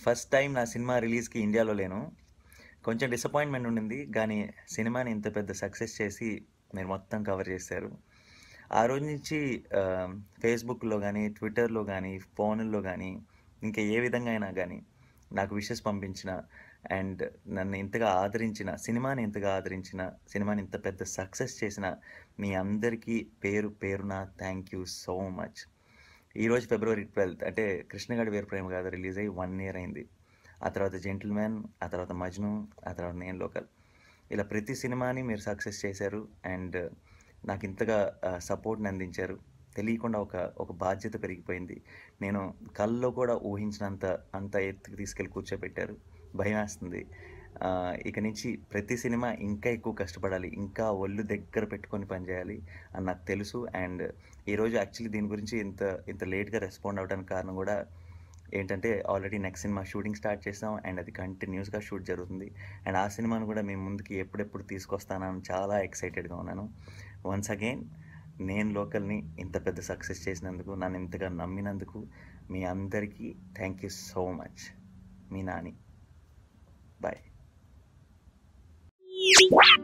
first time నా cinema రిలీజ్కి ఇండియాలో లేను కొంచెం డిసప్పాయింట్మెంట్ ఉండింది కానీ సినిమాని ఇంత పెద్ద సక్సెస్ చేసి మీరు మొత్తం కవర్ చేశారు ఆ రోజు నుంచి ఆ, ఫేస్బుక్లో కానీ ట్విట్టర్లో కానీ ఫోన్లో కానీ ఇంకా ఏ విధంగా అయినా కానీ నాకు విషెస్ పంపించిన అండ్ నన్ను ఇంతగా ఆదరించిన సినిమాని ఇంతగా ఆదరించిన సినిమాని ఇంత పెద్ద సక్సెస్ చేసిన మీ అందరికీ పేరు పేరున థ్యాంక్ యూ సో మచ్ ఈరోజు ఫిబ్రవరి ట్వెల్త్ అంటే కృష్ణగడి వీర ప్రేమ గాథ రిలీజ్ అయ్యి వన్ ఇయర్ అయింది ఆ తర్వాత జెంటిల్మ్యాన్ ఆ తర్వాత మజ్ను ఆ తర్వాత నేను లోకల్ ఇలా ప్రతి సినిమాని మీరు సక్సెస్ చేశారు అండ్ నాకు ఇంతగా సపోర్ట్ని అందించారు తెలియకుండా ఒక ఒక బాధ్యత పెరిగిపోయింది నేను కల్లో కూడా ఊహించినంత అంత ఎత్తుకు తీసుకెళ్ళి కూర్చోబెట్టారు భయం వేస్తుంది ఆ, ఇక నుంచి ప్రతి సినిమా ఇంకా ఎక్కువ కష్టపడాలి ఇంకా ఒళ్ళు దగ్గర పెట్టుకొని పనిచేయాలి అని నాకు తెలుసు అండ్ ఈరోజు యాక్చువల్లీ దీని గురించి ఇంత ఇంత లేట్గా రెస్పాండ్ అవ్వడానికి కారణం కూడా ఏంటంటే already next cinema shooting start చేసాం అండ్ అది కంటిన్యూస్గా షూట్ జరుగుతుంది అండ్ ఆ సినిమాను కూడా మేము ముందుకి ఎప్పుడెప్పుడు తీసుకొస్తానని చాలా ఎక్సైటెడ్గా ఉన్నాను వన్స్ అగైన్ నేను లోకల్ని ఇంత పెద్ద సక్సెస్ చేసినందుకు నన్ను ఇంతగా నమ్మినందుకు మీ అందరికీ థ్యాంక్ యూ సో మచ్ మీ నాని బాయ్